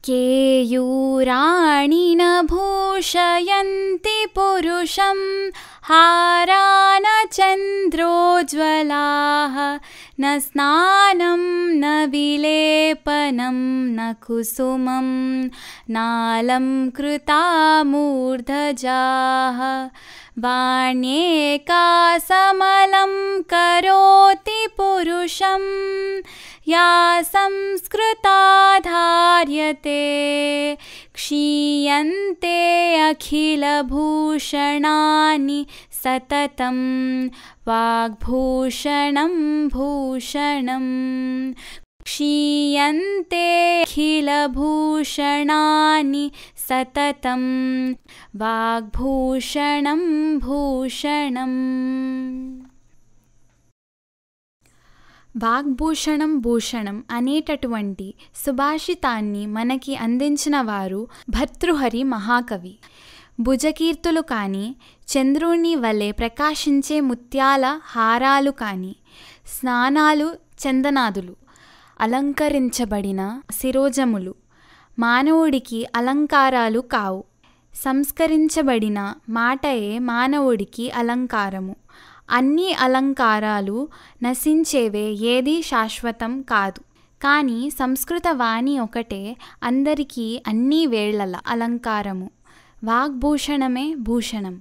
केयूराणि न भूषयन्ति पुरुषं हारा न चन्द्रोज्ज्वलाः न स्नानं न विलेपनं न कुसुमं नालं कृता मूर्धजाः वाण्येका समलं करोति पुरुषं या संस्कृता धार्यते क्षीयन्ते अखिलभूषणानि सततं वाग्भूषणं भूषणम् क्षीयन्ते अखिलभूषणानि सततं वाग्भूषणं भूषणम् వాగ్భూషణం భూషణం అనేటటువంటి సుభాషితాన్ని మనకి అందించిన వారు భర్తృహరి మహాకవి భుజకీర్తులు కానీ చంద్రుని వలె ప్రకాశించే ముత్యాల హారాలు కానీ స్నానాలు చందనాదులు అలంకరించబడిన శిరోజములు మానవుడికి అలంకారాలు కావు సంస్కరించబడిన మాటయే మానవుడికి అలంకారము అన్ని అలంకారాలు నశించేవే ఏదీ శాశ్వతం కాదు కానీ సంస్కృత వాణి ఒకటే అందరికీ అన్ని వేళల అలంకారము వాగ్భూషణమే భూషణం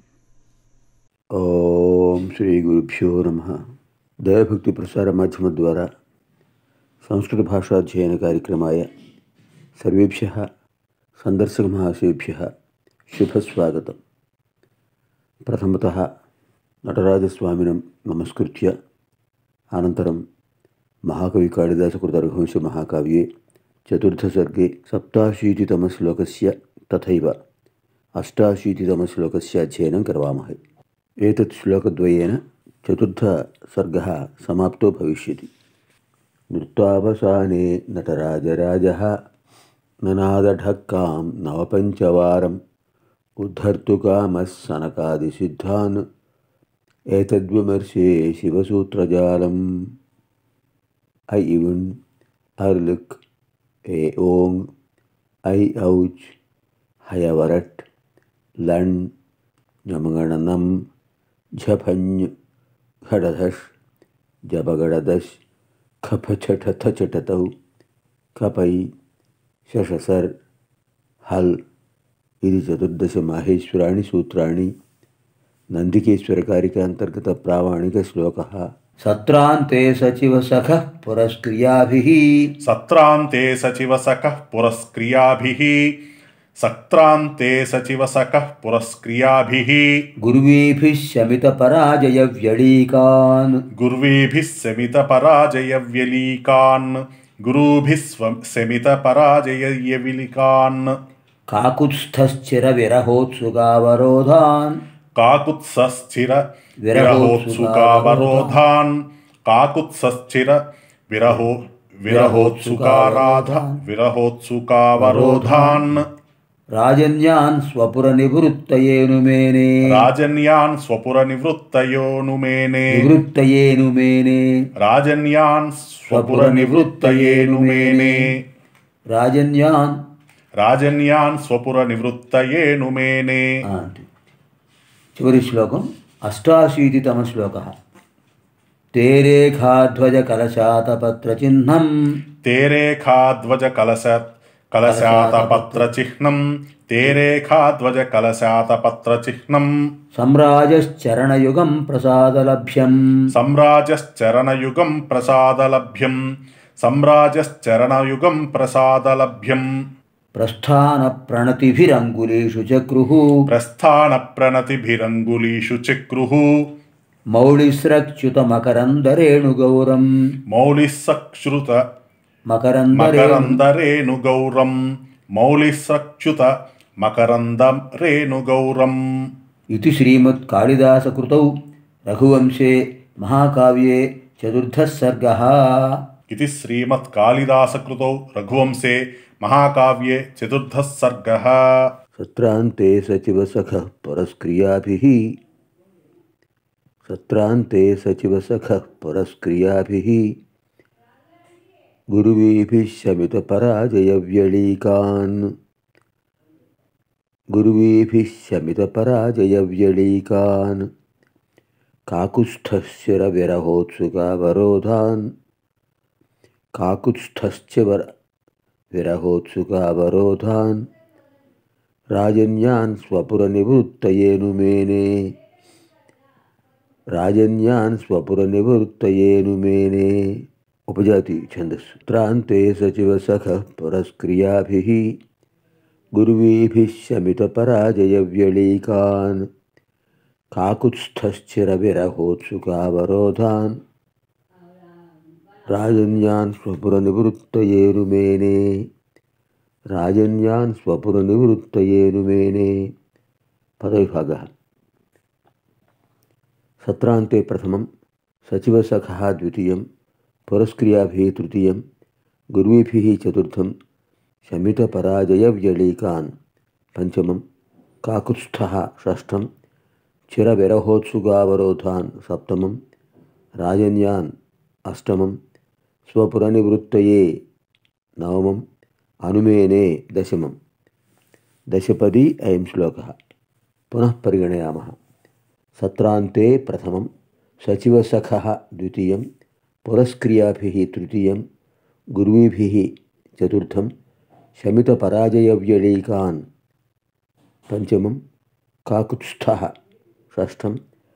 ఓం శ్రీ గురుభ్యో నమ దయభక్తి ప్రసార మాధ్యమ ద్వారా సంస్కృత భాషాధ్యయన కార్యక్రమాయ సర్వేభ్య సందర్శక మహాశేభ్య శుభస్వాగతం ప్రథమత నటరాజస్వామినం నమస్కృత్య అనంతరం మహాకవి కాళిదాసకృత రఘువంశ మహాకావ్యే చతుర్థసర్గే సప్తాशीतितमश्लोकस्य तथैव अष्टाशीतितमश्लोकस्य अध्ययनं करवामहे एतत् श्लोकद्वयेन चतुर्थसर्गः समाप्तो भविष्यति नृत्वावसाने नटराजराजः ननादढक्कां नवपञ्चवारम् उद्धर्तुकामः सनकादिसिद्धान् एतद्विमर्शे शिवसूत्रजालम् ऐ इवुन् अर्लुक् ए ओङ् ऐ औच् हयवरट् लण् ञमगणनं झफञ् घडधश् जपगडदश् खपछठथचटतौ कपै शशसर् हल् इति चतुर्दशमाहेश्वराणि सूत्राणि नन्दिकेश्वरकारिकान्तर्गतप्रामाणिकश्लोकः सत्रान्ते सचिवसखः पुरस्क्रियाभिः सत्रान्ते सचिवसकः पुरस्क्रियाभिः सत्रान्ते सचिवसकः पुरस्क्रियाभिः गुर्वीभिः शमितपराजयव्यळीकान् गुर्वीभिः शमितपराजयव्यलीकान् गुरुभिः स्व- शमितपराजयव्यलिकान् काकुत्स्थश्चिरविरहोत्सुकावरोधान् काकुत्सश्चिर विरहोत्सुकावरोधान् काकुत्सश्चिर विरहो विरहोत्सुकाराध विरहोत्सुकावरोधान् राजन्यान् स्वपुरनिवृत्तयेनुमेने राजन्यान् स्वपुरनिवृत्तयोनुमेने निवृत्तयेनुमेने राजन्यान् स्वपुरनिवृत्तयेनुमेने राजन्यान् రాజన్యాన్ స్వపురనివృత్తయేనుమేనే అంటే చివరి శ్లోకం అష్టాశీతితమ శ్లోక తే రేఖాధ్వజ కలశాతపత్రచిహ్నం తే రేఖాధ్వజ కలశ కలశాతపత్రచిహ్నం తే రేఖాధ్వజ కలశాతపత్రచిహ్నం సమ్రాజశ్చరణయుగం ప్రసాదలభ్యం సమ్రాజశ్చరణయుగం ప్రసాదలభ్యం సమ్రాజశ్చరణయుగం ప్రసాదలభ్యం ప్రస్థాన ప్రణతిభిరంగులీషు చక్రు ప్రస్థాన ప్రణతిభిరంగులీషు చక్రుః మౌళిస్రచ్యుత మకరందరేణుగౌరం మౌలిసక్షృత మకరందరే మకరందరేణుగౌరం మౌలిసచ్యుత మకరందరేణుగౌరం ఇది శ్రీమత్కాళిదాసకృతౌ రఘువంశే మహాకావ్యే చతుర్థः సర్గः ఇది శ్రీమత్కాళిదాసకృతౌ రఘువంశే మహాకావ్యే చతుర్థः సర్గः సత్రాంతే సచివసఖः పరస్క్రియాభిः సత్రాంతే సచివసఖः పరస్క్రియాభిः గురువీభిः శమితపరాజయవ్యళీకాన్ గురువీభిः శమితపరాజయవ్యళీకాన్ కాకుస్థశ్చిరవిరహోత్సుకావరోధాన్ కాకుస్థశ్చివర విరహోత్సుకావరోధాన్ రాజన్యాన్ స్వపురనివృత్తయేను మేనే రాజన్యాన్ స్వపురనివృత్తయేను మేనే ఉపజాతి ఛందస్సు త్రాంతే సచివ సఖ పురస్క్రియాభిः గురువీభిः శమితపరాజయవ్యళీకాన్ కాకుత్స్థశ్చిరవిరహోత్సుకావరోధాన్ రాజన్యాన్ స్వపురనివృత్తయేను మేనే రాజన్యాన్ స్వపురనివృత్తయేను మేనే పదవిభాగ సత్రాంతే ప్రథమం సచివసఖ ద్వితీయం పురస్క్రియాభిः తృతీయం గురువిభిः చతుర్థం శమితపరాజయవ్యళీకాన్ పంచమం కాకుత్స్థः షష్ఠం చిరవిరహోత్సుగావరోధాన్ సప్తమం రాజన్యాన్ అష్టమం స్వపురనివృత్తయే నవమం అనుమేనే దశమం దశపది అయం శ్లోక పునః పరిగణయామः సత్రాంతే ప్రథమం సచివసఖः ద్వితీయం పురస్క్రియాభిः తృతీయం గురువిభిः చతుర్థం శమితపరాజయవ్యళీకాన్ పంచమం కాకుత్స్థः షష్ఠం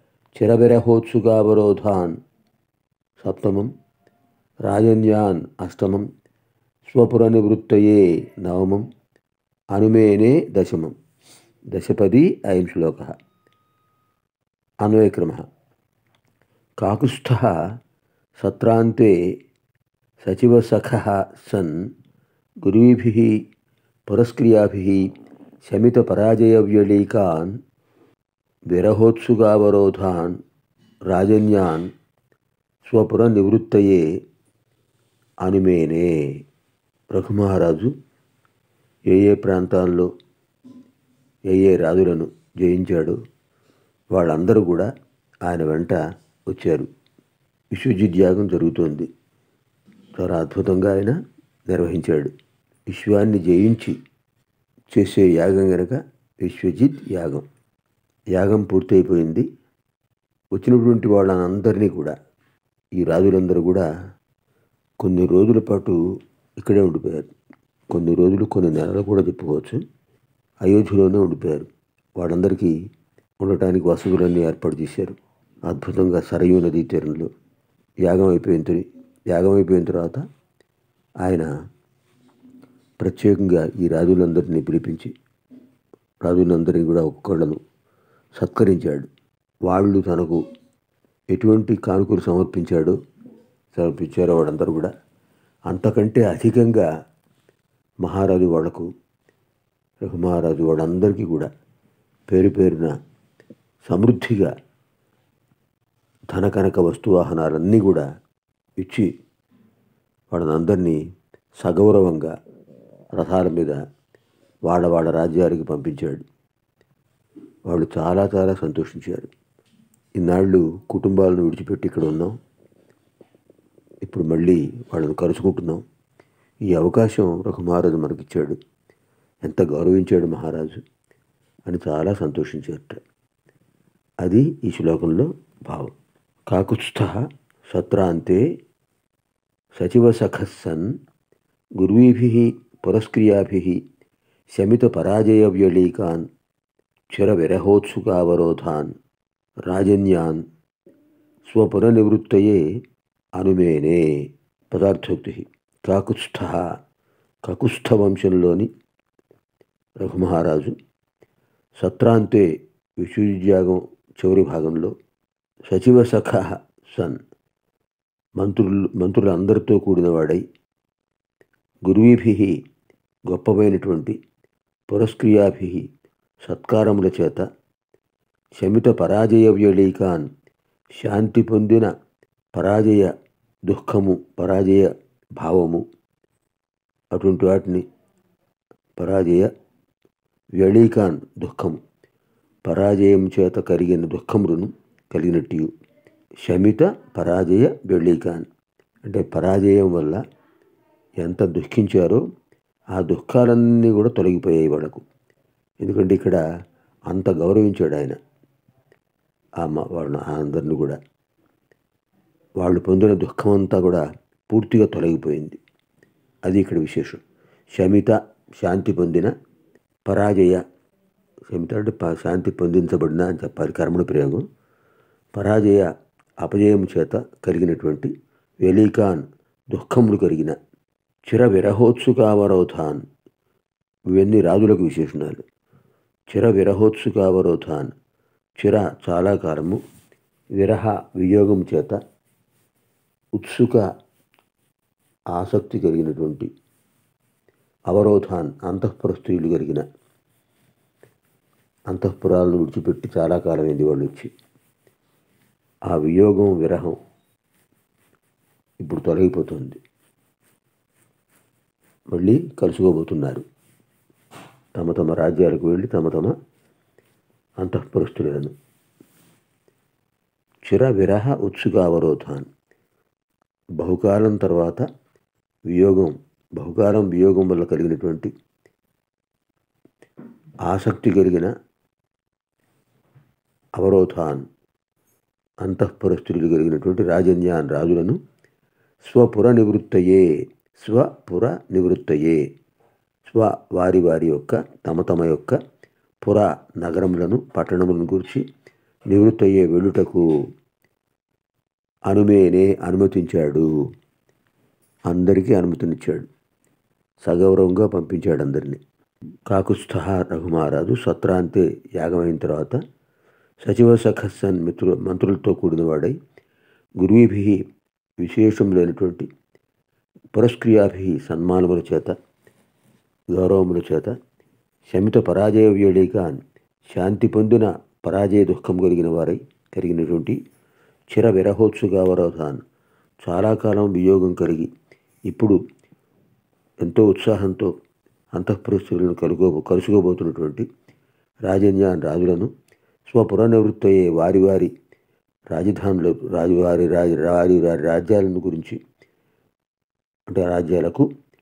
చిరవిరహోత్సుకావరోధాన్ సప్తమం రాజన్యాన్ అష్టమం స్వపురనివృత్తయే నవమం అనుమేనే దశమం దశపది అయం శ్లోక అన్వయక్రమ కాకుస్థ సత్రాంతే సచివసఖ సన్ గురువిభిः పురస్క్రియాభిः శమితపరాజయవ్యళీకాన్ విరహోత్సుగావరోధాన్ రాజన్యాన్ స్వపురనివృత్తయే అనుమేనే రఘుమహారాజు ఏ ఏ ప్రాంతాల్లో ఏ ఏ రాజులను జయించాడో వాళ్ళందరూ కూడా ఆయన వెంట వచ్చారు విశ్వజిత్ యాగం జరుగుతోంది చాలా అద్భుతంగా ఆయన నిర్వహించాడు విశ్వాన్ని జయించి చేసే యాగం గనక విశ్వజిత్ యాగం యాగం పూర్తయిపోయింది వచ్చినటువంటి వాళ్ళందరినీ కూడా ఈ రాజులందరూ కూడా కొన్ని రోజుల పాటు ఇక్కడే ఉండిపోయారు కొన్ని రోజులు కొన్ని నెలలు కూడా చెప్పుకోవచ్చు అయోధ్యలోనే ఉండిపోయారు వాళ్ళందరికీ ఉండటానికి వసతులన్నీ ఏర్పాటు చేశారు అద్భుతంగా సరయూ నదీ తీరంలో యాగం అయిపోయిన తరి- యాగం అయిపోయిన తర్వాత ఆయన ప్రత్యేకంగా ఈ రాజులందరినీ పిలిపించి రాజులందరినీ కూడా ఒక్కొక్కళ్ళను సత్కరించాడు వాళ్ళు తనకు ఎటువంటి కానుకలు సమర్పించాడో సమర్పించారో వాళ్ళందరూ కూడా అంతకంటే అధికంగా మహారాజు వాళ్లకు రఘుమహారాజు వాళ్ళందరికీ కూడా పేరు పేరున సమృద్ధిగా ధన కనక వస్తువాహనాలన్నీ కూడా ఇచ్చి వాళ్ళందరినీ సగౌరవంగా రథాల మీద వాళ్ళ వాళ్ళ రాజ్యానికి పంపించాడు వాళ్ళు చాలా చాలా సంతోషించారు ఇన్నాళ్ళు కుటుంబాలను విడిచిపెట్టి ఇక్కడ ఉన్నాం ఇప్పుడు మళ్ళీ వాళ్ళని కలుసుకుంటున్నాం ఈ అవకాశం రఘుమహారాజు మనకిచ్చాడు ఎంత గౌరవించాడు మహారాజు అని చాలా సంతోషించారట అది ఈ శ్లోకంలో భావం కాకుత్స్థ సత్రాంతే సచివసఖస్సన్ గురువీభిः పురస్క్రియాభిः శమితపరాజయవ్యళీకాన్ చిరవిరహోత్సుకావరోధాన్ రాజన్యాన్ స్వపురనివృత్తయే అనుమేనే పదార్థోక్తి కాకుత్స్థ కకుస్థ వంశంలోని రఘుమహారాజు సత్రాంతే విశ్వవిద్యాగం చివరి భాగంలో సచివ సఖ సన్ మంత్రులు మంత్రులందరితో కూడినవాడై గురువిభి గొప్పవైనటువంటి పురస్క్రియాభి సత్కారముల చేత శమిత పరాజయ వ్యళీకాన్ శాంతి పొందిన పరాజయ దుఃఖము పరాజయ భావము అటువంటి వాటిని పరాజయ వ్యళీకాన్ దుఃఖము పరాజయం చేత కలిగిన దుఃఖములను కలిగినట్టు శమిత పరాజయ వ్యళీకాన్ అంటే పరాజయం వల్ల ఎంత దుఃఖించారో ఆ దుఃఖాలన్నీ కూడా తొలగిపోయాయి వాళ్ళకు ఎందుకంటే ఇక్కడ అంత గౌరవించాడు ఆయన ఆ మ- వాళ్ళ అందరిని కూడా వాళ్ళు పొందిన దుఃఖం అంతా కూడా పూర్తిగా తొలగిపోయింది అది ఇక్కడ విశేషం శమిత శాంతి పొందిన పరాజయ శమిత అంటే ప- శాంతి పొందించబడిన అని చెప్పాలి కర్మణ ప్రయోగం పరాజయ అపజయం చేత కలిగినటువంటి వెలీకాన్ దుఃఖములు కలిగిన చిర విరహోత్సుకావరోధాన్ ఇవన్నీ రాజులకు విశేషణాలు చిర విరహోత్సుకావరోధాన్ చిర చాలా కాలము విరహ వియోగం చేత ఉత్సుక ఆసక్తి కలిగినటువంటి అవరోధాన్ అంతఃపుర స్త్రీలు కలిగిన అంతఃపురాలను విడిచిపెట్టి చాలా కాలమైంది వాళ్ళు వచ్చి ఆ వియోగం విరహం ఇప్పుడు తొలగిపోతుంది మళ్ళీ కలుసుకోబోతున్నారు తమ తమ రాజ్యాలకు వెళ్ళి తమ తమ అంతఃపురస్తులను చిర విరహ ఉత్సుక అవరోధాన్ బహుకాలం తర్వాత వియోగం బహుకాలం వియోగం వల్ల కలిగినటువంటి ఆసక్తి కలిగిన అవరోధాన్ అంతఃపుర స్త్రీలు కలిగినటువంటి రాజన్యాన్ రాజులను స్వపుర నివృత్తయే స్వపుర నివృత్తయే స్వ వారి వారి యొక్క తమ తమ యొక్క పుర నగరములను పట్టణములను గురించి నివృత్తయ్యే వెళ్ళుటకు అనుమేనే అనుమతించాడు అందరికీ అనుమతినిచ్చాడు సగౌరవంగా పంపించాడు అందరినీ కాకుస్థ రఘుమారాజు సత్రాంతే యాగమైన తర్వాత సచివ సఖస్సన్ మిత్రు మంత్రులతో కూడినవాడై గురువిభి విశేషం లేనటువంటి పురస్క్రియాభి సన్మానముల చేత గౌరవముల చేత శమిత పరాజయ వ్యళికాన్ శాంతి పొందిన పరాజయ దుఃఖం కలిగిన వారై కలిగినటువంటి చిర విరహోత్సుగావరోధాన్ చాలా కాలం వియోగం కలిగి ఇప్పుడు ఎంతో ఉత్సాహంతో అంతఃపురస్తులను కలుగో కలుసుకోబోతున్నటువంటి రాజన్యాన్ రాజులను స్వపుర నివృత్తయ్యే వారి వారి రాజధానుల రాజువారి రాజ వారి వారి రాజ్యాలను గురించి అంటే రాజ్యాలకు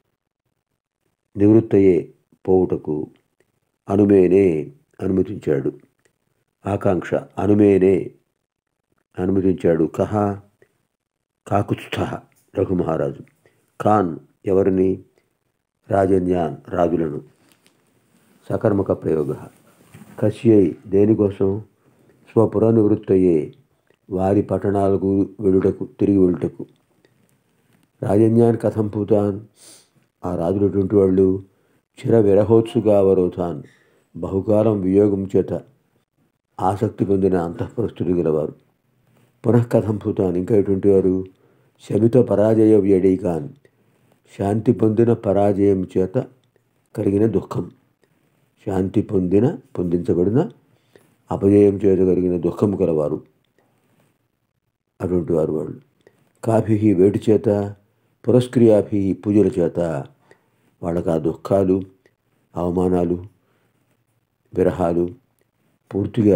నివృత్తయ్యే పోవుటకు అనుమేనే అనుమతించాడు ఆకాంక్ష అనుమేనే అనుమతించాడు కహ కాకుత్స్థ రఘుమహారాజు ఖాన్ ఎవరిని రాజన్యాన్ రాజులను సకర్మక ప్రయోగ కశ్యై దేనికోసం స్వపుర నివృత్తయ్యే వారి పట్టణాలకు వెళ్ళుటకు తిరిగి వెళ్ళుటకు రాజన్యాన్ కథం పూతాన్ ఆ రాజులటువంటి వాళ్ళు చిర విరహోత్సుగా అవరోధాన్ బహుకాలం వియోగం చేత ఆసక్తి పొందిన అంతఃపురస్తులు గలవారు పునఃకథం భూతాన్ ఇంకా ఎటువంటి వారు శమిత పరాజయ వ్యడీకాన్ శాంతి పొందిన పరాజయం చేత కలిగిన దుఃఖం శాంతి పొందిన పొందించబడిన అపజయం చేత కలిగిన దుఃఖం కలవారు అటువంటి వారు వాళ్ళు కాఫీ వేటి చేత పురస్క్రియాభి పూజల చేత వాళ్ళకి ఆ దుఃఖాలు అవమానాలు విరహాలు పూర్తిగా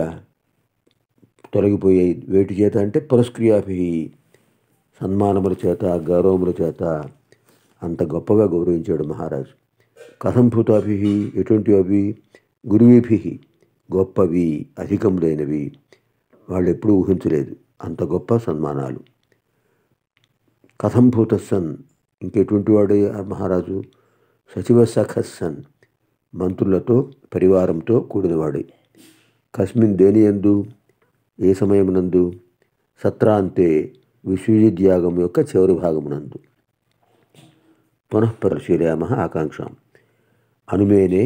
తొలగిపోయాయి వేటి చేత అంటే పురస్క్రియాభి సన్మానముల చేత గౌరవముల చేత అంత గొప్పగా గౌరవించాడు మహారాజు కథంభూతాభి ఎటువంటి అవి గురువిభి గొప్పవి అధికములైనవి వాళ్ళు ఎప్పుడూ ఊహించలేదు అంత గొప్ప సన్మానాలు కథంభూత సన్ ఇంకెటువంటి వాడే ఆ మహారాజు సచివ సఖస్సన్ మంత్రులతో పరివారంతో కూడినవాడే కస్మిన్ దేనియందు ఏ సమయమునందు సత్రాంతే విశ్వజిద్యాగం యొక్క చివరి భాగమునందు పునఃపరిశీలయామ ఆకాంక్షాం అనుమేనే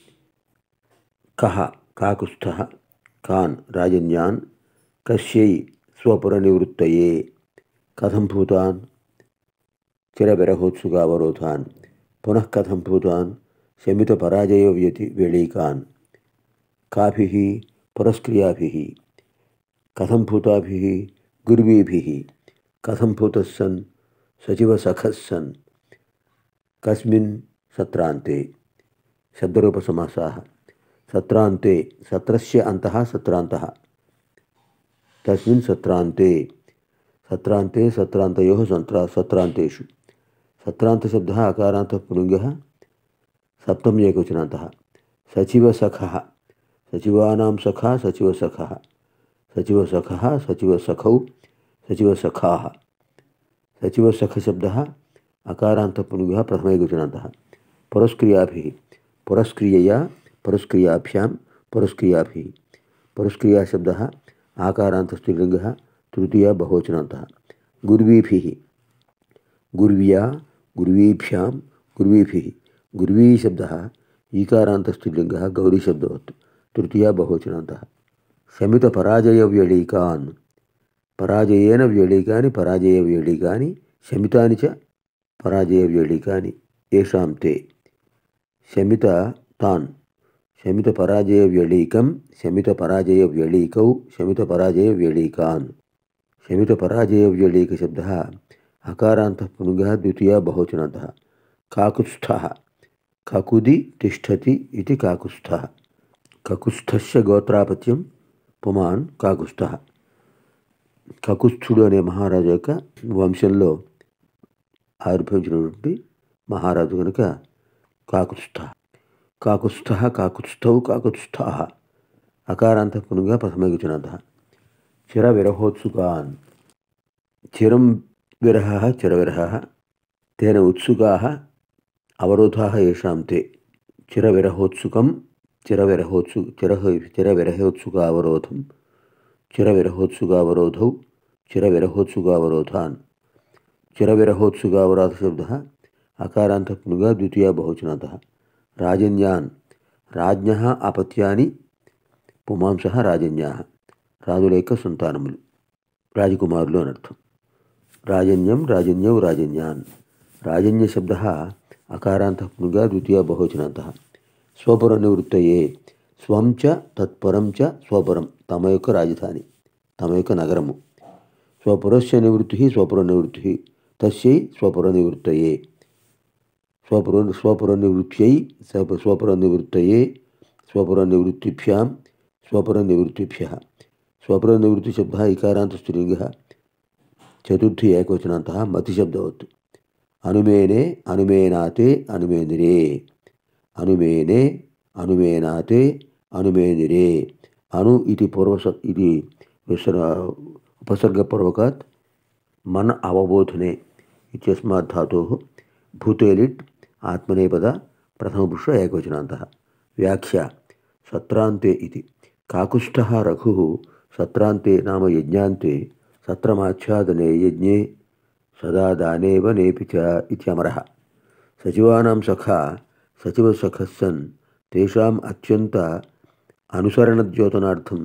కహ కాకుస్థ కాన్ రాజన్యాన్ కశ్యై స్వపురనివృత్తయే కథం భూతాన్ చిరవిరహోత్సుగావరోధాన్ పునః కథం భూతాన్ శమిత పరాజయ వ్యతి వేళీకాన్ కాభి పురస్క్రియాభి కథం భూతాభి గుర్వీభి కథం భూతస్సన్ సచివసఖస్సన్ కస్మిన్ సత్రాంతే శబ్దరూపసమాసాः సత్రాంతే సత్రస్య అంతః సత్రాంతः తస్మిన్ సత్రాంతే సత్రాంతే సత్రాంతయోः సంత్రా సత్రాంతేషు सत्रान्तशब्दः अकारान्तः पुलिङ्गः सप्तमी एकवचनान्तः सचिवसखः सचिवानां सखा सचिवसखः सचिवसखः सचिवसखौ सचिवसखाः सचिवसखशब्दः अकारान्तपुलिङ्गः प्रथमैकवचनान्तः पुरस्क्रियाभिः पुरस्क्रियया पुरस्क्रियाभ्यां पुरस्क्रियाभिः पुरस्क्रियाशब्दः आकारान्तस्त्रीलिङ्गः तृतीया बहुवचनान्तः गुर्वीभिः गुर्व्या गुर्वीभ्यां गुर्वीभिः गुर्वीशब्दः ईकारान्तस्त्रीलिङ्गः गौरीशब्दवत् तृतीया बहुवचनान्तः शमितपराजयव्यळीकान् पराजयेन व्यळीकानि पराजयव्यळीकानि शमितानि च पराजयव्यळीकानि येषां ते शमित तान् शमितपराजयव्यळीकं शमितपराजयव्यळीकौ शमितपराजयव्यळीकान् शमितपराजयव्यळीकशब्दः हकारान्तः पुनः द्वितीया बहुवचनान्तः काकुत्स्थः ककुदि तिष्ठति इति काकुत्स्थः కకుస్థస్య గోత్రాపత్యం పుమాన్ కాకుస్థ కకుస్థుడు అనే మహారాజు యొక్క వంశంలో ఆవిర్భవించినటువంటి మహారాజు కనుక కాకుస్థ కాకుస్థ కాకుస్థౌ కాకుస్థ అకారాంత పునుగా ప్రథమగుచనంత చిర విరహోత్సుకాన్ చిరం విరహ చిరవిరహ తేన ఉత్సుకా అవరోధా ఏషాం తే చిరవిరహోత్సుకం చిరవిరహోత్సు చిర చిరవిరహోత్సుకావరోధం చిరవిరహోత్సుకావరోధౌ చిరవిరహోత్సుకావరోధాన్ చిరవిరహోత్సుకావరోధశబ్దः అకారాन्तపునుగా ద్వితీయ బహువచనాతः రాజన్యాన్ రాజ్ఞः అపత్యాని పుమాంసः రాజన్యాः రాజుల యొక్క సంతానములు రాజకుమారులు అనర్థం రాజన్యం రాజన్యౌ రాజన్యాన్ రాజన్య శబ్ద అకారాంతపునుగా ద్వితీయ బహువచనాంతः స్వపుర నివృత్తయే స్వం చ తత్పరం చ స్వపురం తమ యొక్క రాజధాని తమ యొక్క నగరము స్వపురస్య నివృత్తి స్వపుర నివృత్తి తస్యై స్వపుర నివృత్తయే స్వపుర స్వపుర నివృత్త్యై స్వ- స్వపుర నివృత్తయే స్వపుర నివృత్తిభ్యాం స్వపుర నివృత్తిభ్య స్వపుర నివృత్తి శబ్ద ఇకారాంత స్త్రీలింగ చతుర్థి ఏకవచనాంత మతిశబ్దవత్ అనుమేనే అనుమేనాతే అనుమేనిరే అనుమేనే అనుమేనాతే అనుమేనిరే అను ఇది పూర్వస ఇది విసర ఉపసర్గపూర్వకాత్ మన అవబోధనే ఇత్యస్మాత్ ధాతోः భూతే లిట్ ఆత్మనేపద ప్రథమపురుష ఏకవచనాन्तः వ్యాఖ్య సత్రాంతే ఇది కాకుష్ఠः రఘుः సత్రాంతే నామ యజ్ఞాంతే సత్రమాచ్ఛాదనే యజ్ఞే సదా దానేవ నేపి చ ఇత్యమరः సచివానాం సఖా సచివసఖः సన్ తేషాం అత్యంత అనుసరణద్యోతనార్థం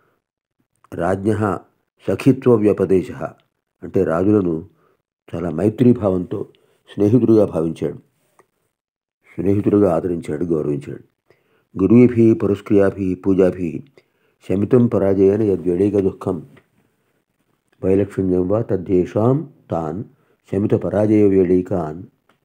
రాజ్ఞ సఖిత్వ వ్యపదేశ అంటే రాజులను చాలా మైత్రీభావంతో స్నేహితుడిగా భావించాడు స్నేహితుడిగా ఆదరించాడు గౌరవించాడు గురువిభి పురస్క్రియాభి పూజాభి శమితం పరాజయన యద్వ్యడేక దుఃఖం వైలక్షణ్యం వా తద్దేషాం తాన్ శమిత పరాజయ వ్యడీకాన్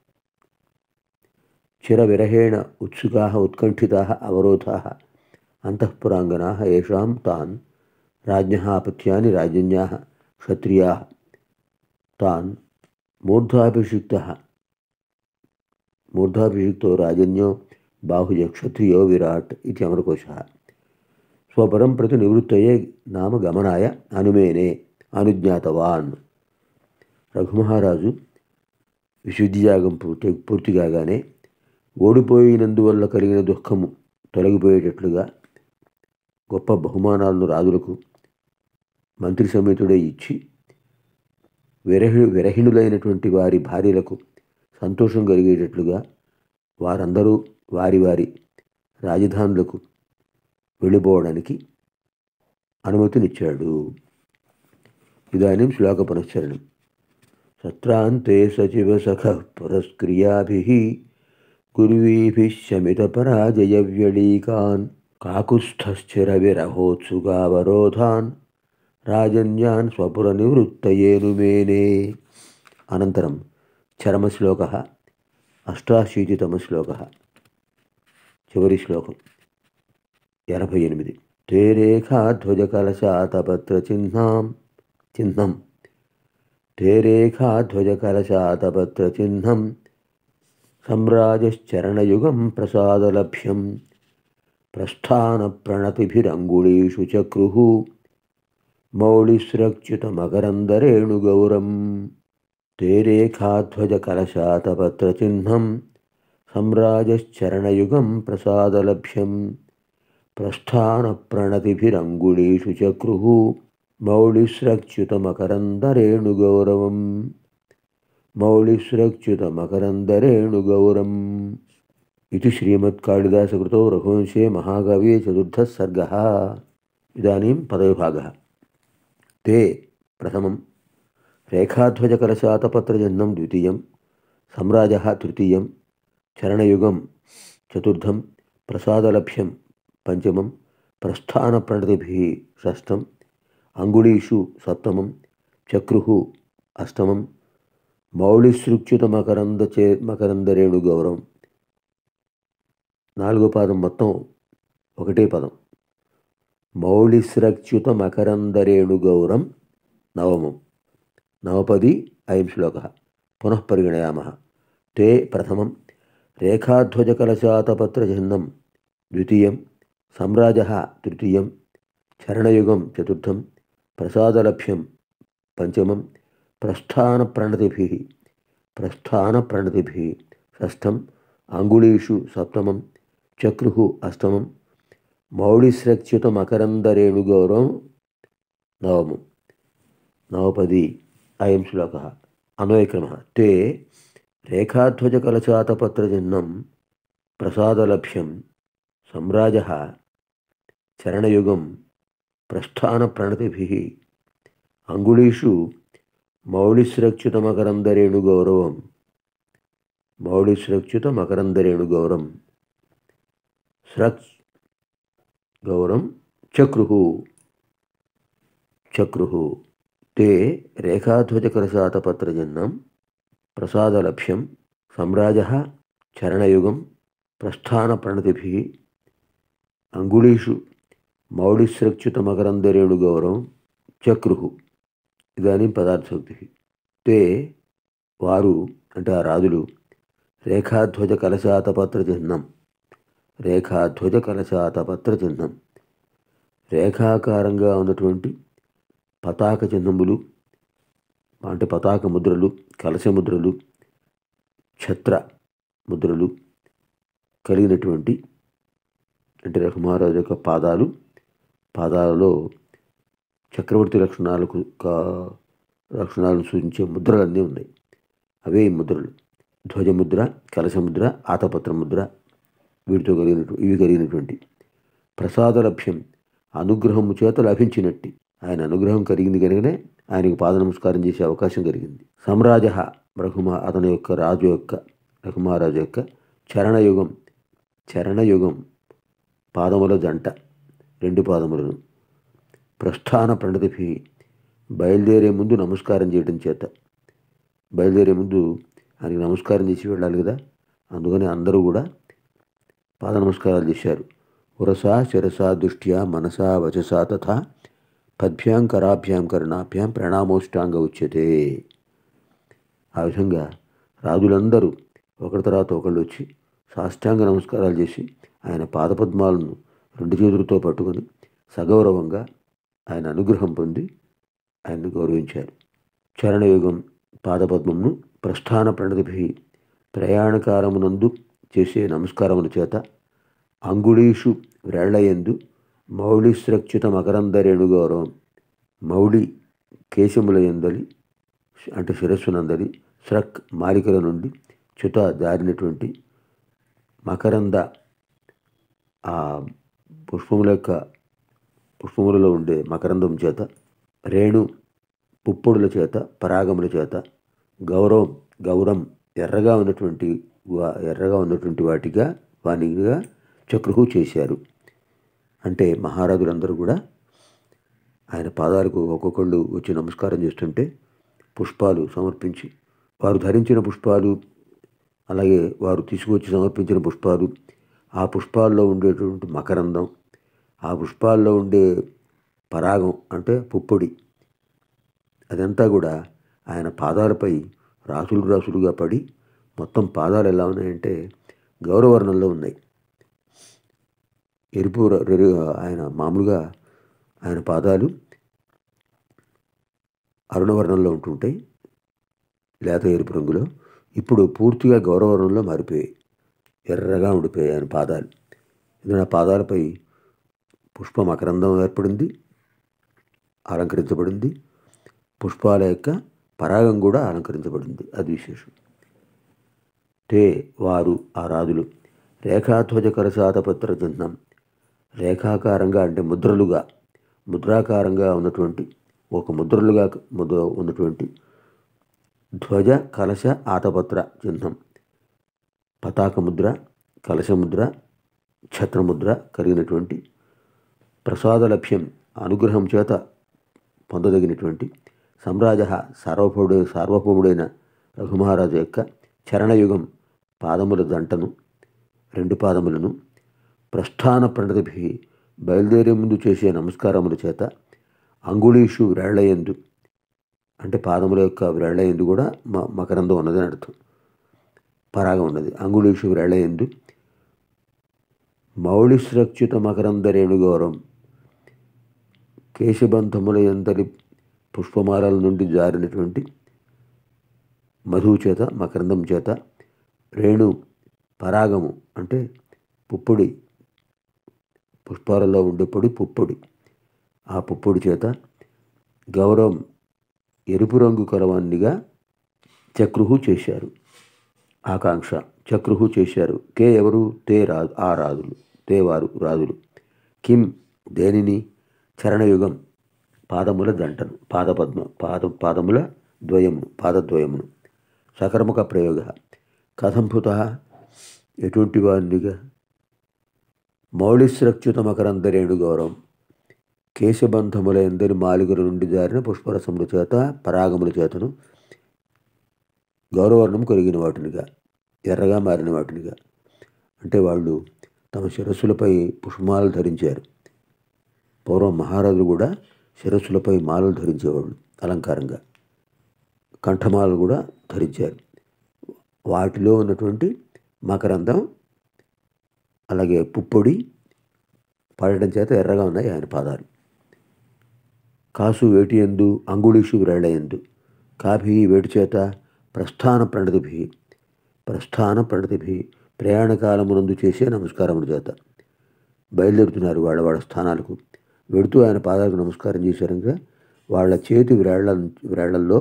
చిరవిరహేణ ఉత్సుకా ఉత్కంఠితా అవరోధా అంతఃపురాంగనా ఏషాం తాన్ రాజ్ఞ అపత్యాని రాజన్యా క్షత్రియా తాన్ మూర్ధాభిషిక్త మూర్ధాభిషిక్తో రాజన్యో బాహుజ క్షత్రియో విరాట్ ఇది అమరకోశ స్వపరం ప్రతి నివృత్తయే నామ గమనాయ అనుమేనే అనుజ్ఞాతవాన్ రఘుమహారాజు విశుద్ధియాగం పూర్తి పూర్తి కాగానే ఓడిపోయినందువల్ల కలిగిన దుఃఖము తొలగిపోయేటట్లుగా గొప్ప బహుమానాలను రాజులకు మంత్రి సమేతుడే ఇచ్చి విరహి విరహిణులైనటువంటి వారి భార్యలకు సంతోషం కలిగేటట్లుగా వారందరూ వారి వారి రాజధానులకు వెళ్ళిపోవడానికి అనుమతినిచ్చాడు ఇదాनीं శ్లోక పునశ్చరణం సత్రాంతే సచివ సఖ పురస్క్రియాభిः కుర్వీభిः శమితపరాజయవ్యళీకాన్ కాకుస్థశ్చిరవిరహోత్సుగావరోధాన్ రాజన్యాన్ స్వపురనివృత్తయేనుమేనే అనంతరం చరమశ్లోక అష్టాశీతితమశ్లోక చివరి శ్లోకం ఎనభై ఎనిమిది తే రేఖాధ్వజకలశాతపత్ర చిహ్నాం చిహ్నం తే రేఖాధ్వజకలశాతపత్రచిహ్నం सम्राजश्चरणयुगं प्रसादलभ्यं प्रस्थानप्रणतिभिरङ्गुलीषु चक्रुः मौलिस्रच्युतमकरन्दरेणुगौरं ते रेखाध्वजकलशातपत्रचिह्नं सम्राजश्चरणयुगं प्रसादलभ्यं प्रस्थानप्रणतिभिरङ्गुलीषु चक्रुः मौलिस्रच्युतमकरन्दरेणुगौरवम् मौलिस्रच्युतमकरन्दरेणुगौरम् इति श्रीमत्कालिदासकृतौ रघुवंशे महाकवये चतुर्थः सर्गः इदानीं पदविभागः ते प्रथमं रेखाध्वजकलशातपत्रजन्मं द्वितीयं सम्राजः तृतीयं चरणयुगं चतुर्थं प्रसादलभ्यं पञ्चमं प्रस्थानप्रणतिभिः षष्ठम् अङ्गुलीषु सप्तमं चक्रुः अष्टमं మౌళిసృచ్యుత మకరంద చే మకరంద రేణు గౌరవం నాలుగో పాదం మొత్తం ఒకటే పదం మౌళిస్రచ్యుత మకరంద రేణు గౌరం నవమం నవపది అయం శ్లోక పునః పరిగణయామ తే ప్రథమం రేఖాధ్వజకలశాతపత్రచిహ్నం ద్వితీయం సమ్రాజ తృతీయం చరణయుగం చతుర్థం ప్రసాదలభ్యం పంచమం प्रस्थानप्रणतिभिः प्रस्थानप्रणतिभिः षष्ठम् अङ्गुलीषु सप्तमं चक्रुः अष्टमं मौलिस्रच्युतमकरन्दरेणुगौरवं नवमं नवपदी अयं श्लोकः अन्वयक्रमः ते रेखाध्वजकलशातपत्रचिह्नं प्रसादलभ्यं सम्राजः चरणयुगं प्रस्थानप्रणतिभिः अङ्गुलीषु మౌళిసురక్షితమకరందరేణుగౌరవం మౌళిసురక్షితమకరందరేణుగౌరం స్రక్ గౌరం చక్రు చక్రు తే రేఖాధ్వజకరశాతపత్రజన్నం ప్రసాదలభ్యం సమ్రాజ చరణయుగం ప్రస్థానప్రణతిభి అంగుళీషు మౌళిసురక్షితమకరందరేణుగౌరవం చక్రు ఇదానీం పదార్థోక్తి తే వారు అంటే ఆ రాజులు రేఖాధ్వజ కలశాతపత్ర చిహ్నం రేఖాధ్వజ కలశాతపత్ర చిహ్నం రేఖాకారంగా ఉన్నటువంటి పతాక చిహ్నములు అంటే పతాక ముద్రలు కలశ ముద్రలు ఛత్ర ముద్రలు కలిగినటువంటి అంటే రఘుమహారాజు యొక్క పాదాలు పాదాలలో చక్రవర్తి లక్షణాలకు లక్షణాలను సూచించే ముద్రలన్నీ ఉన్నాయి అవే ఈ ముద్రలు ధ్వజముద్ర కలశముద్ర ఆతపత్ర ముద్ర వీటితో కలిగినటు ఇవి కలిగినటువంటి ప్రసాదలభ్యం అనుగ్రహము చేత లభించినట్టి ఆయన అనుగ్రహం కలిగింది కనుకనే ఆయనకు పాద నమస్కారం చేసే అవకాశం కలిగింది సమ్రాజ రఘుమ అతని యొక్క రాజు యొక్క రఘుమహారాజు యొక్క చరణయుగం చరణయుగం పాదముల జంట రెండు పాదములను ప్రస్థాన ప్రణతిభి బయలుదేరే ముందు నమస్కారం చేయడం చేత బయలుదేరే ముందు ఆయనకి నమస్కారం చేసి వెళ్ళాలి కదా అందుకని అందరూ కూడా పాద నమస్కారాలు చేశారు ఉరసా శిరసా దృష్ట్యా మనసా వచసా తథా పద్భ్యాం కరాభ్యాం కర్ణాభ్యాం ప్రణామోష్టాంగ ఉచ్యతే ఆ విధంగా రాజులందరూ ఒకరి తర్వాత ఒకళ్ళు వచ్చి సాష్టాంగ నమస్కారాలు చేసి ఆయన పాదపద్మాలను రెండు చేతులతో పట్టుకొని సగౌరవంగా ఆయన అనుగ్రహం పొంది ఆయన్ని గౌరవించారు చరణయుగం పాదపద్మమును ప్రస్థాన ప్రణతిభి ప్రయాణకాలమునందు చేసే నమస్కారముల చేత అంగుళీషు వ్రేళ్లయందు మౌళిస్రక్షిత మకరందరేణు గౌరవం మౌళి కేశముల ఎందలి అంటే శిరస్సునందలి స్రక్ మాలికల నుండి చ్యుత జారినటువంటి మకరంద ఆ పుష్పముల యొక్క పుష్పములలో ఉండే మకరందం చేత రేణు పుప్పొడుల చేత పరాగముల చేత గౌరవం గౌరం ఎర్రగా ఉన్నటువంటి వా- ఎర్రగా ఉన్నటువంటి వాటిగా వానిగా చక్రుహు చేశారు అంటే మహారాజులందరూ కూడా ఆయన పాదాలకు ఒక్కొక్కళ్ళు వచ్చి నమస్కారం చేస్తుంటే పుష్పాలు సమర్పించి వారు ధరించిన పుష్పాలు అలాగే వారు తీసుకువచ్చి సమర్పించిన పుష్పాలు ఆ పుష్పాల్లో ఉండేటువంటి మకరందం ఆ పుష్పాల్లో ఉండే పరాగం అంటే పుప్పొడి అదంతా కూడా ఆయన పాదాలపై రాసులు రాసులుగా పడి మొత్తం పాదాలు ఎలా ఉన్నాయంటే గౌరవర్ణంలో ఉన్నాయి ఎరుపు ర- రెరు- ఆయన మామూలుగా ఆయన పాదాలు అరుణవర్ణంలో ఉంటుంటాయి లేత ఎరుపు రంగులో ఇప్పుడు పూర్తిగా గౌరవరంలో మారిపోయాయి ఎర్రగా ఉండిపోయాయి ఆయన పాదాలు ఎందుకంటే ఆ పాదాలపై పుష్ప మకరందం ఏర్పడింది అలంకరించబడింది పుష్పాల యొక్క పరాగం కూడా అలంకరించబడింది అది విశేషం తే వారు ఆ రాజులు రేఖాధ్వజ కరసాతపత్ర చిహ్నం రేఖాకారంగా అంటే ముద్రలుగా ముద్రాకారంగా ఉన్నటువంటి ఒక ముద్రలుగా ముద్ర ఉన్నటువంటి ధ్వజ కలశ ఆతపత్ర చిహ్నం పతాక ముద్ర కలశ ముద్ర ఛత్రముద్ర కలిగినటువంటి ప్రసాద లక్ష్యం అనుగ్రహం చేత పొందదగినటువంటి సమ్రాజ సార్వభౌముడు సార్వభౌముడైన రఘుమహారాజు యొక్క చరణయుగం పాదముల జంటను రెండు పాదములను ప్రస్థాన ప్రణతిభి బయలుదేరే ముందు చేసే నమస్కారముల చేత అంగుళీషు వ్రేళ్లయందు అంటే పాదముల యొక్క వ్రేళ్లయందు కూడా మ మకరందం ఉన్నదని అర్థం పరాగం ఉన్నది అంగుళీషు వ్రేళ్లయందు మౌళిశ్రక్షిత మకరంద రేణుగౌరం కేశబంధముల ఎంతటి పుష్పమాలల నుండి జారినటువంటి మధువు చేత మకరందం చేత రేణు పరాగము అంటే పుప్పొడి పుష్పాలలో ఉండే పొడి పుప్పొడి ఆ పుప్పొడి చేత గౌరవం ఎరుపు రంగు కలవాన్నిగా చక్రుహు చేశారు ఆకాంక్ష చక్రుహు చేశారు కే ఎవరు తే రా ఆ రాజులు తే వారు రాజులు కిం దేనిని చరణయుగం పాదముల దంటను పాదపద్మ పాద పాదముల ద్వయమును పాదద్వయమును సకర్మక ప్రయోగ కథంభుత ఎటువంటి వారినిగా మౌళిశ్రక్షిత మకరందరేణు గౌరవం కేశబంధముల ఎందరి మాలికల నుండి జారిన పుష్పరసముల చేత పరాగముల చేతను గౌరవర్ణం కలిగిన వాటినిగా ఎర్రగా మారిన వాటినిగా అంటే వాళ్ళు తమ శిరస్సులపై పుష్పమాలలు ధరించారు పూర్వం మహారాజులు కూడా శిరస్సులపై మాలలు ధరించేవాళ్ళు అలంకారంగా కంఠమాలలు కూడా ధరించారు వాటిలో ఉన్నటువంటి మకరందం అలాగే పుప్పొడి పడటం చేత ఎర్రగా ఉన్నాయి ఆయన పాదాలు కాసు వేటి ఎందు అంగుళీషు వ్రేళ్లయందు కాఫీ వేటి చేత ప్రస్థాన ప్రణతిభి ప్రస్థాన ప్రణతిభి ప్రయాణకాలమునందు చేసే నమస్కారముల చేత బయలుదేరుతున్నారు వాళ్ళ వాళ్ళ స్థానాలకు వెడుతూ ఆయన పాదాలకు నమస్కారం చేశారంగా వాళ్ళ చేతి వ్రేళ్ల వ్రేళ్లల్లో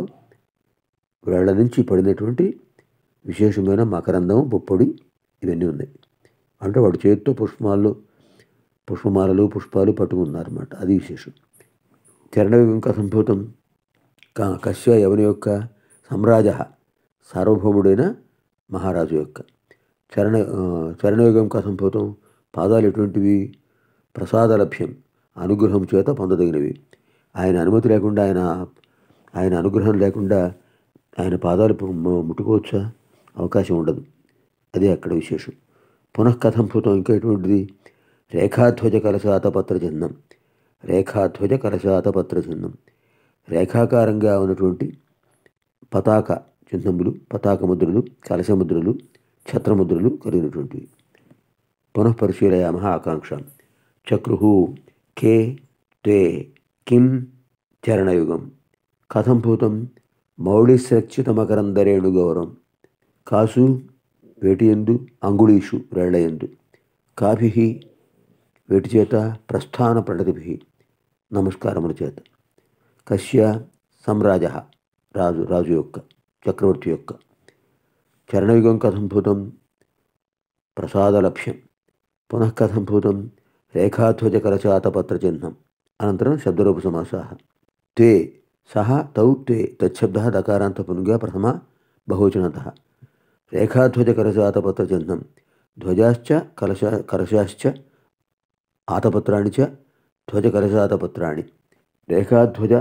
వ్రేళ్ల నుంచి పడినటువంటి విశేషమైన మకరందం పుప్పొడి ఇవన్నీ ఉన్నాయి అంటే వాడు చేతితో పుష్పమాలు పుష్పమాలలు పుష్పాలు పట్టుకున్నారన్నమాట అది విశేషం చరణయుగం కథంభూతం కా కశ్య యవని యొక్క సమ్రాజ సార్వభౌముడైన మహారాజు యొక్క చరణ ఆ, చరణయుగం కథంభూతం పాదాలు ఎటువంటివి ప్రసాద లభ్యం అనుగ్రహం చేత పొందదగినవి ఆయన అనుమతి లేకుండా ఆయన ఆయన అనుగ్రహం లేకుండా ఆయన పాదాలు పు- ము- ముట్టుకోవచ్చా అవకాశం ఉండదు అదే అక్కడ విశేషం పునఃకథంభూతం ఇంకా ఎటువంటిది రేఖాధ్వజ కలశాతపత్ర చిహ్నం రేఖాధ్వజ కలశాతపత్ర చిహ్నం రేఖాకారంగా ఉన్నటువంటి పతాక చిహ్నములు పతాక ముద్రలు కలశ ముద్రలు ఛత్రముద్రలు కలిగినటువంటివి పునఃపరిశీలయామ ఆకాంక్ష చక్రు కే తే కిం చరణయుగం కథంభూతం మౌళిశ్రక్షితమకరందరేణు గౌరం కాసు వేటియందు అంగుళీషు వేళ్లయందు కాభి వేటి చేత ప్రస్థాన ప్రణతిభి నమస్కారముల చేత కశ్య సమ్రాజ రాజు రాజు యొక్క చక్రవర్తి యొక్క చరణయుగం కథంభూతం ప్రసాదలక్ష్యం పునః కథంభూతం రేఖాధ్వజ కలశాతపత్ర చిహ్నం అనంతరం శబ్దరూప సమాసా తే సహ తౌ తే తచ్చబ్ద దకారాంత పునుగా ప్రథమ బహువచనత రేఖాధ్వజ కలశాతపత్ర చిహ్నం ధ్వజాశ్చ కలశ కలశాశ్చ ఆతపత్రాణి చ ధ్వజ కలశాతపత్రాణి రేఖాధ్వజ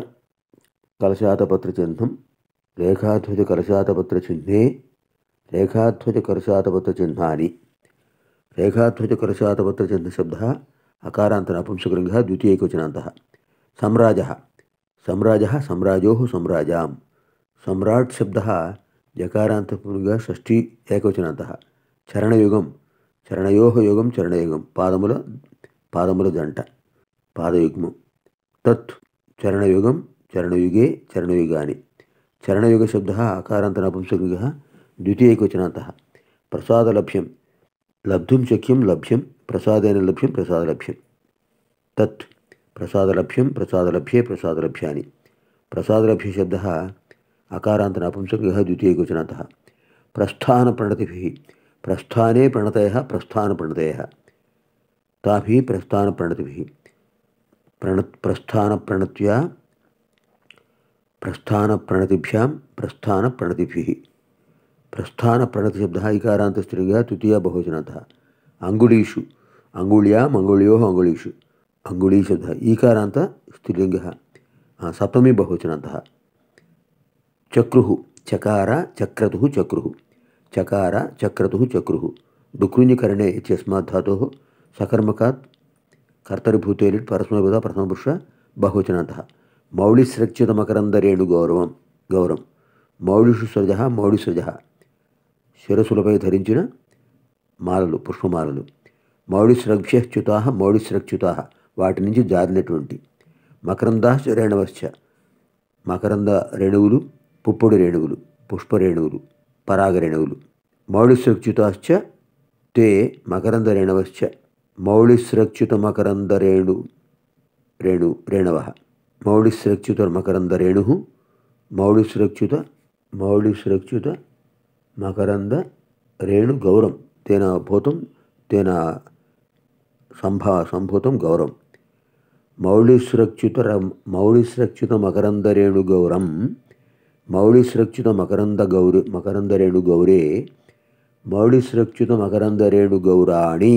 కలశాతపత్ర చిహ్నం రేఖాధ్వజ కలశాతపత్ర చిహ్నే రేఖాధ్వజ కలశాతపత్ర చిహ్నాని రేఖాధ్వజ కలశాతపత్ర చిహ్న శబ్ద అకారాంత నపుంసకలింగ ద్వితీయకవచనాంత సమ్రాజ సమ్రాజ సమ్రాజో సమ్రాజాం సమ్రాట్ శబ్ద జకారాంతపుగా షష్ఠీ ఏకవచనాంత చరణయుగం చరణయో యుగం చరణయుగం పాదముల పాదముల జంట పాదయుగ్మం తత్ చరణయుగం చరణయుగే చరణయుగాని చరణయుగ శబ్ద అకారాంత నపుంసక ద్వితీయకవచనాంత ప్రసాదలభ్యం లబ్ధుం శక్యం లభ్యం ప్రసాదేన లభ్యం ప్రసాదలభ్యం తత్ ప్రసాదలభ్యం ప్రసాదలభ్యే ప్రసాదలభ్యాని ప్రసాదలభ్య శబ్ద అకారాంత నపుంసక ద్వితీయకవచనాంత ప్రస్థానప్రణతిభిः ప్రస్థానే ప్రణతయः ప్రస్థానప్రణతయः ताभिः प्रस्थानप्रणतिभिः प्रण प्रस्थानप्रणत्या प्रस्थानप्रणतिभ्यां प्रस्थानप्रणतिभिः प्रस्थानप्रणतिशब्दः इकारान्तस्त्रिलिङ्गः तृतीया बहुवचनतः अङ्गुलीषु अङ्गुल्याम् अङ्गुल्योः अङ्गुलीषु अङ्गुलीशब्दः ईकारान्त स्त्रीलिङ्गः आ, सप्तमी बहुवचनतः चक्रुः चकार चक्रतुः चक्रुः चकार चक्रतुः चक्रुः डुक्रुञ्जकरणे इत्यस्मात् धातोः सकर्मकात् कर्तरिभूते लिट् परस्मैपद प्रथमपुरुष बहुवचनतः మౌళిస్రక్చితమకరందరేణుగౌరవం గౌరవం మౌళిషు సృజ మౌళిసృజ శిరసులపై ధరించిన మాలలు పుష్పమాలలు మౌళిస్రభ్యచ్యుతా మౌళిస్రక్చ్యుతా వాటి నుంచి జారినటువంటి మకరందాశ్చ రేణవశ్చ మకరంద రేణువులు పుప్పొడి రేణువులు పుష్పరేణువులు పరాగరేణువులు మౌళిస్రక్చ్యుతాశ్చ తే మకరంద రేణవశ్చ మౌళిస్రక్చ్యుత మకరంద రేణు రేణు రేణవ మౌళిస్రక్చ్యుత మకరంద రేణు మౌళిస్రక్చ్యుత మౌళిస్రక్చ్యుత మకరంద రేణు గౌరం తేన భూతం తేన సంభా సంభూతం గౌరం మౌళిస్రక్చ్యుత మౌళిస్రక్చ్యుత మకరంద రేణు గౌరం మౌళిస్రక్చ్యుత మకరంద గౌరి మకరంద రేణు గౌరే మౌళిస్రక్చ్యుత మకరంద రేణు గౌరాణి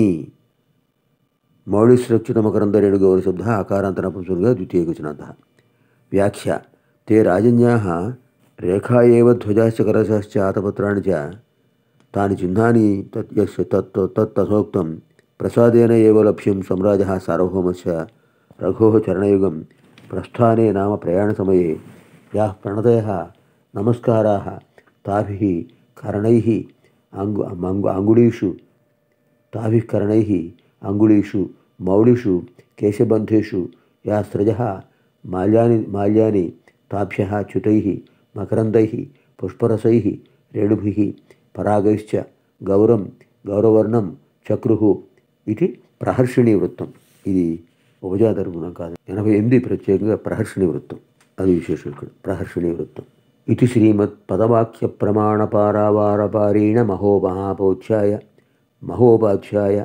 మౌళిస్రక్చ్యుత మకరంద రేణు గౌర శబ్ద అకారాంతనపుంసర్గ ద్వితీయకవచనాంతः వ్యాఖ్య ते राजन्याः रेखा एव ध्वजाश्च करशाश्च आतपत्राणि च तानि चिह्नानि तत् यस्य तत् तत् तथोक्तं प्रसादेन एव लभ्यं सम्राजः सार्वभौमस्य रघोः चरणयुगं प्रस्थाने नाम प्रयाणसमये याः प्रणतयः नमस्काराः ताभिः करणैः अङ्गु अङ्गु अङ्गुलीषु ताभिः करणैः अङ्गुलीषु मौलिषु केशबन्धेषु या स्रजः माल्यानि माल्यानि ताभ्यः च्युतैः मकरन्दैः पुष्परसैः रेणुभिः परागैश्च गौरं गौरवर्णं చక్రుహు ఇది ప్రహర్షిణీ వృత్తం ఇది ఉపజాతరుగుణం కాదు ఎనభై ఎనిమిది ప్రత్యేకంగా ప్రహర్షిణీ వృత్తం అది విశేషం ఇక్కడ ప్రహర్షిణీ వృత్తం ఇది శ్రీమత్ పదవాక్య ప్రమాణపారావారపారీణ మహోమహాపోధ్యాయ మహోపాధ్యాయ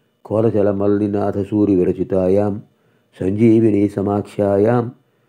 కోలచలమల్లినాథసూరి విరచితాయాం సంజీవిని సమాఖ్యాయాం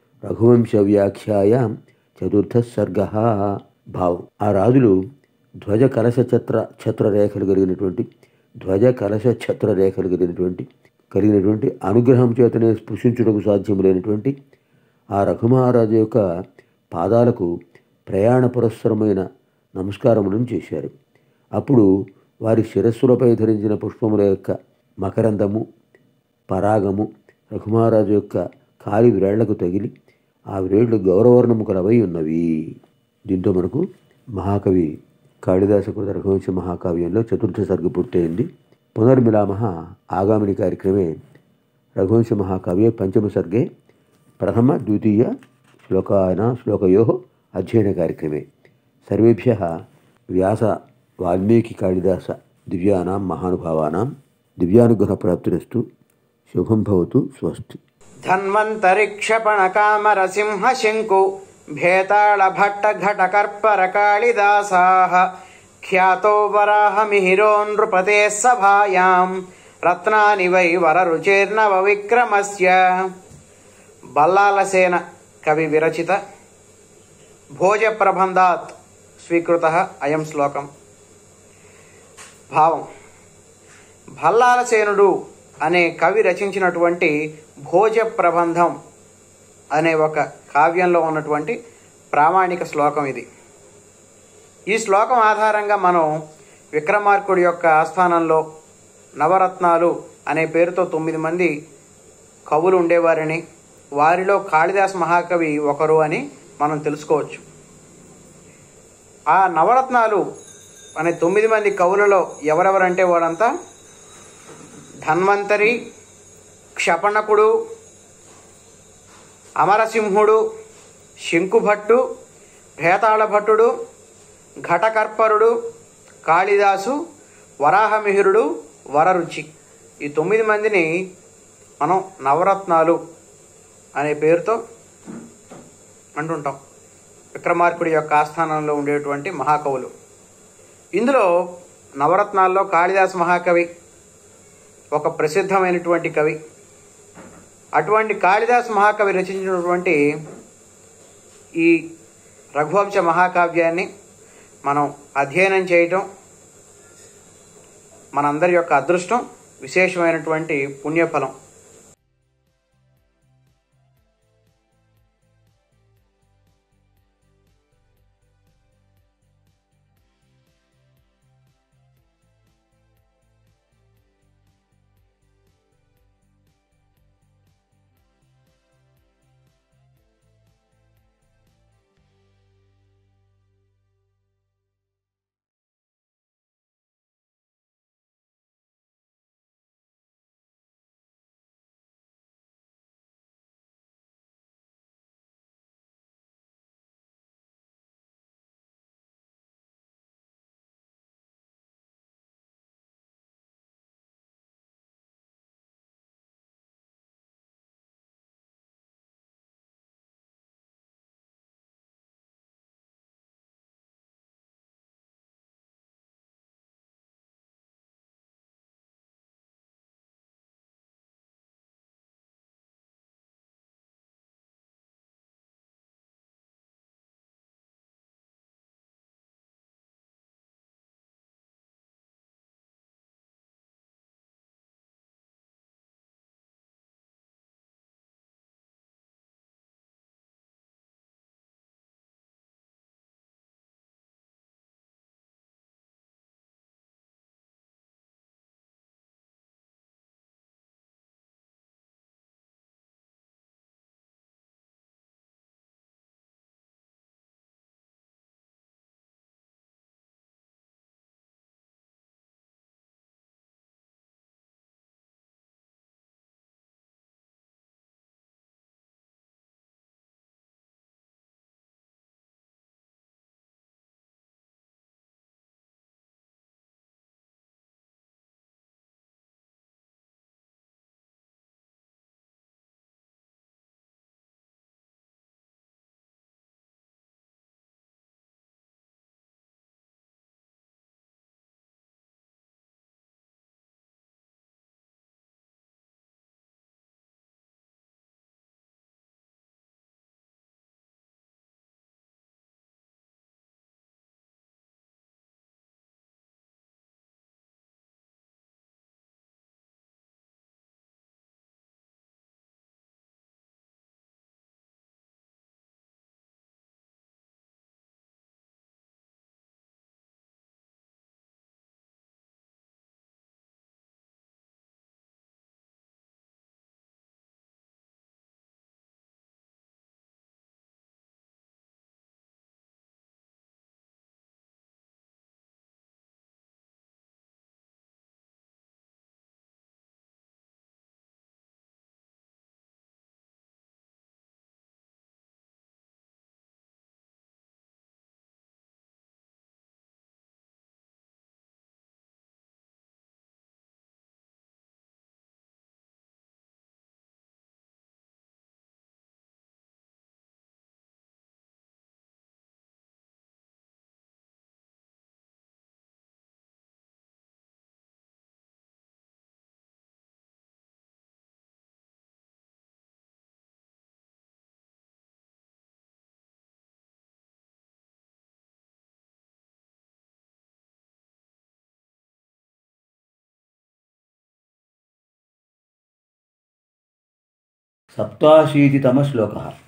రఘువంశవ్యాఖ్యాయాం చతుర్థ సర్గ భావం ఆ రాజులు ధ్వజ కలశ ఛత్ర ఛత్ర రేఖలు కలిగినటువంటి ధ్వజ కలశ ఛత్ర రేఖలు కలిగినటువంటి కలిగినటువంటి అనుగ్రహం చేతనే స్పృశించుటకు సాధ్యం లేనటువంటి ఆ రఘుమహారాజు యొక్క పాదాలకు ప్రయాణ పురస్సరమైన నమస్కారములను చేశారు అప్పుడు వారి శిరస్సులపై ధరించిన పుష్పముల యొక్క మకరందము పరాగము రఘుమహారాజు యొక్క కాలి వ్రేళ్లకు తగిలి ఆ వ్రేళ్లు గౌరవర్ణము కలవై ఉన్నవి దీంతో మనకు మహాకవి కాళిదాసకృత రఘువంశ మహాకావ్యంలో చతుర్థ సర్గ పూర్తయింది పునర్మిలామ ఆగామిని కార్యక్రమే రఘువంశ మహాకావ్ये పంచమసర్గే ప్రథమ ద్వితీయ శ్లోకాన శ్లోకయో అధ్యయన కార్యక్రమే సర్వేభ్య వ్యాస వాల్మీకి కాళిదాస దివ్యానాం మహానుభావానాం దివ్యానుగ్రహప్రాప్తిరస్తు శుభం భవతు స్వస్తి धन्वन्तरिक्षपणकामरसिंहशङ्कु भेताळभट्टघटकर्परकाळिदासाः ख्यातो वराहमिहिरो नृपतेः सभायाम् रत्नानि वै वररुचेर्नवविक्रमस्य बल्लालसेन कविविरचित भोजप्रबन्धात् स्वीकृतः अयं श्लोकम् భావం భల్లాలసేనుడు అనే కవి రచించినటువంటి భోజ ప్రబంధం అనే ఒక కావ్యంలో ఉన్నటువంటి ప్రామాణిక శ్లోకం ఇది ఈ శ్లోకం ఆధారంగా మనం విక్రమార్కుడి యొక్క ఆస్థానంలో నవరత్నాలు అనే పేరుతో తొమ్మిది మంది కవులు ఉండేవారని వారిలో కాళిదాస్ మహాకవి ఒకరు అని మనం తెలుసుకోవచ్చు ఆ నవరత్నాలు అనే తొమ్మిది మంది కవులలో ఎవరెవరంటే వారంతా ధన్వంతరి క్షపణకుడు అమరసింహుడు శంకుభట్టు భేతాళ భట్టుడు ఘటకర్పరుడు కాళిదాసు వరాహమిహిరుడు వరరుచి ఈ తొమ్మిది మందిని మనం నవరత్నాలు అనే పేరుతో అంటుంటాం విక్రమార్కుడి యొక్క ఆస్థానంలో ఉండేటువంటి మహాకవులు ఇందులో నవరత్నాల్లో కాళిదాసు మహాకవి ఒక ప్రసిద్ధమైనటువంటి కవి అటువంటి కాళిదాస్ మహాకవి రచించినటువంటి ఈ రఘువంశ మహాకావ్యాన్ని మనం అధ్యయనం చేయటం మనందరి యొక్క అదృష్టం విశేషమైనటువంటి పుణ్యఫలం సప్తాशीतितमश्लोकः